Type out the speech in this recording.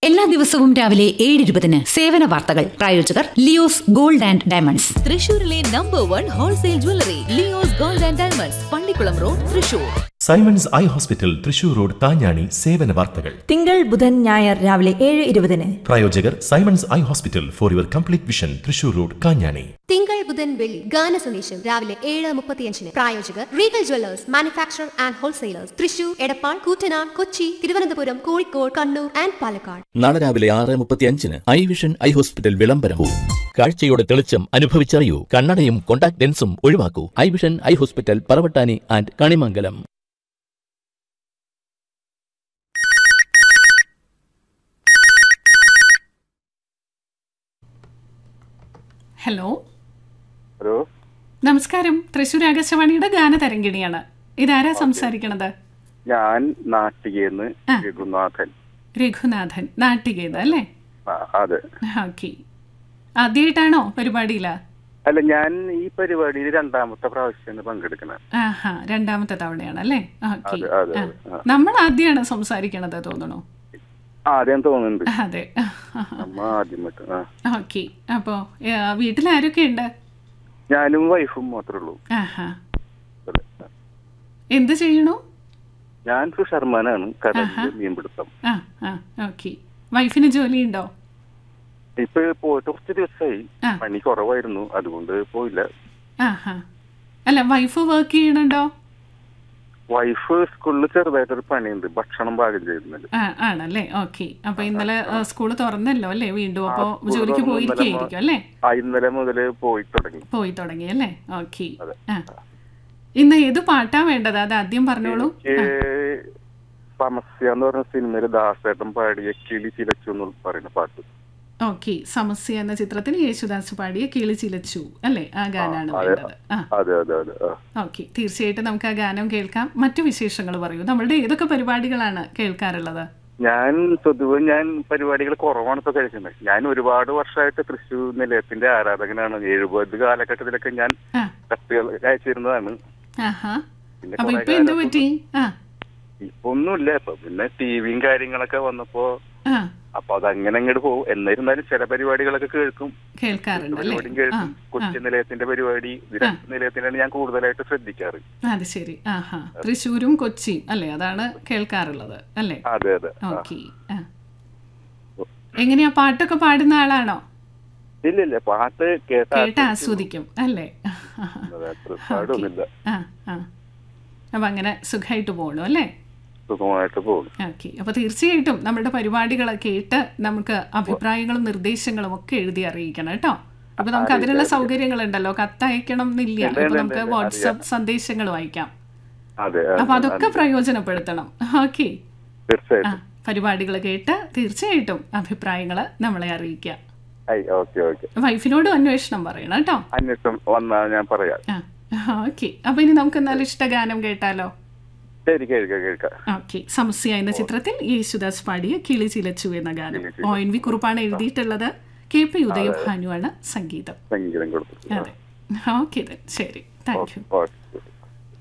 എല്ലാ ദിവസവും രാവിലെ ഏഴ് ഇരുപതിന് സേവന വാർത്തകൾ പ്രായോജകർ ലിയോസ് ഗോൾഡ് ആൻഡ് ഡയമണ്ട്സ് തൃശൂരിലെ number one wholesale jewellery Leo's Gold and Diamonds Pallikkulam road Thrissur Simon's Eye Hospital Thrissur road Thanjani സേവന വാർത്തകൾ തിങ്കൾ ബുധൻ ഞായർ രാവിലെ ഏഴ് ഇരുപതിന് പ്രായോജകർ Simon's Eye Hospital for your complete vision Thrissur road Kanjani തിങ്കൾ ബുധൻ വെള്ളി ഗാന സന്ദേശം രാവിലെ ഏഴ് മുപ്പത്തിയഞ്ചിന് പ്രായോജകർ Regal Jewellers manufacture and wholesalers Thrissur Edappal Koottanad Kochi Thiruvananthapuram Kozhikode Kannur and Palakkad നാളെ രാവിലെ ആറ് മുപ്പത്തി അഞ്ചിന് ഐ വിഷൻ ഐ ഹോസ്പിറ്റൽ വിളംബരവും കാഴ്ചയുടെ തെളിച്ചം അനുഭവിച്ചറിയൂ കണ്ണടയും കോണ്ടാക്ട് ലെൻസും ഒഴിവാക്കൂ Eye Vision Eye Hospital Paravattani and Kanimangalam hello hello നമസ്കാരം തൃശ്ശൂർ ആകാശവാണിയുടെ ഗാനതരംഗിണിയാണ് ഇതാരാ സംസാരിക്കണത് ഞാൻ നാട്ടികേന്ന് ആ. രഘുനാഥൻ രഘുനാഥൻ നാട്ടികേത് അല്ലേ ആ, അതെ ഓക്കെ ആദ്യമായിട്ടാണോ പരിപാടിയില അല്ല ഞാൻ ഈ പരിപാടിയിൽ രണ്ടാമത്തെ പ്രാവശ്യമാണ് പങ്കെടുക്കുന്നത് ആഹാ രണ്ടാമത്തെ തവണയാണ് അല്ലേ ഓക്കെ അതെ, അതെ, അതെ. ആ. നമ്മൾ ആദ്യമാണ് സംസാരിക്കണത് തോന്നണു ആദ്യം തോന്നുന്നുണ്ട് അതെ നമ്മ ആദ്യമായിട്ട് ആ ഓക്കെ അപ്പോ വീട്ടിൽ ആരൊക്കെ ഉണ്ട് ഞാനും വൈഫും മാത്രമേ ഉള്ളൂ ആഹാ അതെ. എന്ത് ചെയ്യണു ഞാൻ ഫിഷർമാനാണ് കടലിൽ മീൻപിടുത്തം ആ ആ ഓക്കെ വൈഫിന് ജോലിയുണ്ടോ ഇപ്പൊ പോയിട്ട് കുറച്ച് ദിവസമായി ആ. പണി കുറവായിരുന്നു അതുകൊണ്ട് പോയില്ല ആഹാ അല്ല വൈഫ് വർക്ക് ചെയ്യണുണ്ടോ വൈഫ് സ്കൂളിൽ ചെറുതായിട്ടൊരു പണിയുണ്ട് ഭക്ഷണം പാകം ചെയ്യുന്നത് ആ ആണല്ലേ ഓക്കെ അപ്പൊ ഇന്നലെ സ്കൂൾ തുറന്നല്ലോ അല്ലേ വീണ്ടും ആ, അപ്പൊ സ്കൂള് ജോലിക്ക് തുറന്നു. പോയിരിക്കും അല്ലേ ആ ഇന്നലെ മുതൽ പോയി തുടങ്ങി പോയി തുടങ്ങി അല്ലേ ഓക്കെ അതെ. ആ ഇന്ന് ഏത് പാട്ടാ വേണ്ടത് അത് ആദ്യം പറഞ്ഞോളൂ എനിക്ക് സമസ്യ എന്ന് പറഞ്ഞ സിനിമയില് ദാസേട്ടൻ പാടിയ കിളി ചിലച്ചു എന്ന് പറയുന്ന പാട്ട് ഓക്കെ സമസ്യ എന്ന ചിത്രത്തിൽ യേശുദാസ് പാടിയ കിളി ചിലച്ചു അല്ലേ ആ ഗാനാണ് അതെ വേണ്ടത് ആ അതെ അതെ അതെ ആ. ഓക്കെ തീർച്ചയായിട്ടും നമുക്ക് ആ ഗാനം കേൾക്കാം മറ്റു വിശേഷങ്ങൾ പറയൂ നമ്മളുടെ ഏതൊക്കെ പരിപാടികളാണ് കേൾക്കാറുള്ളത് ഞാൻ പൊതുവെ ഞാൻ പരിപാടികൾ കുറവാണ് ഇപ്പൊ കഴിക്കുന്നത് ഞാൻ ഒരുപാട് വർഷമായിട്ട് തൃശ്ശൂർ നിലയത്തിന്റെ ആരാധകനാണ് എഴുപത് കാലഘട്ടത്തിലൊക്കെ ഞാൻ ആ കത്തുകൾ അയച്ചിരുന്നതാണ് ആഹാ പിന്നെ അപ്പൊ കുറെ ഇപ്പൊ എന്ത് കാലം പറ്റി ആ ഇപ്പൊ ഒന്നുമില്ല ഇപ്പൊ പിന്നെ ടിവിയും കാര്യങ്ങളൊക്കെ വന്നപ്പോ ആ അപ്പൊ അതങ്ങനെ അങ്ങോട്ട് പോകും എന്നിരുന്നാലും ചില പരിപാടികളൊക്കെ കേൾക്കും കേൾക്കാറുണ്ട് അല്ലേ പരിപാടിയും ആ കേൾക്കും കൊച്ചി നിലയത്തിന്റെ പരിപാടി ഇത് രണ്ട് നിലയത്തിനാണ് ഞാൻ കൂടുതലായിട്ട് ശ്രദ്ധിക്കാറ് അത് ശരി ആഹാ തൃശ്ശൂരും കൊച്ചിയും അല്ലേ അതാണ് കേൾക്കാറുള്ളത് അല്ലേ അതെ അതെ ആ. ഓക്കെ ആ എങ്ങനെയാ പാട്ടൊക്കെ പാടുന്ന ആളാണോ ഇല്ല ഇല്ല പാട്ട് കേട്ട കേട്ട് ആസ്വദിക്കും അല്ലേ പാടൊന്നുമില്ല ആ ആ അപ്പൊ അങ്ങനെ സുഖമായിട്ട് പോകണു അല്ലേ സുഖമായിട്ട് പോകും ഓക്കെ അപ്പൊ തീർച്ചയായിട്ടും നമ്മുടെ പരിപാടികൾ കേട്ട് നമുക്ക് അഭിപ്രായങ്ങളും നിർദ്ദേശങ്ങളും ഒക്കെ എഴുതി അറിയിക്കണം കേട്ടോ അപ്പൊ നമുക്ക് അതിനുള്ള സൗകര്യങ്ങളുണ്ടല്ലോ കത്തയക്കണം എന്നില്ല ഉണ്ട്, ഇപ്പൊ ഉണ്ട്, നമുക്ക് ഉണ്ട്, വാട്സപ്പ് സന്ദേശങ്ങളും അയക്കാം അതെ അപ്പൊ അതൊക്കെ പ്രയോജനപ്പെടുത്തണം ഓക്കെ ആ തീർച്ചയായിട്ടും പരിപാടികൾ കേട്ട് തീർച്ചയായിട്ടും അഭിപ്രായങ്ങൾ നമ്മളെ അറിയിക്കുക ഐ ഓക്കെ ഓക്കെ വൈഫിനോടും അന്വേഷണം പറയണം കേട്ടോ അന്വേഷണം വന്നാൽ ഞാൻ പറയാം ആ ഓക്കെ അപ്പൊ ഇനി നമുക്ക് നല്ല ഇഷ്ട ഗാനം കേട്ടാലോ ശരി കേൾക്കാം കേൾക്കാം ഓക്കെ സമസ്യ എന്ന ചിത്രത്തിൽ യേശുദാസ് പാടിയ കിളി ചിലച്ചു എന്ന ഗാനം കിളി ഒ എൻ വി കുറുപ്പാണ് എഴുതിയിട്ടുള്ളത് കെ പി ഉദയഭാനുവാണ് സംഗീതം സംഗീതം കൊടുത്തു അതെ ഓക്കെ ശരി താങ്ക് യു ഓക്കെ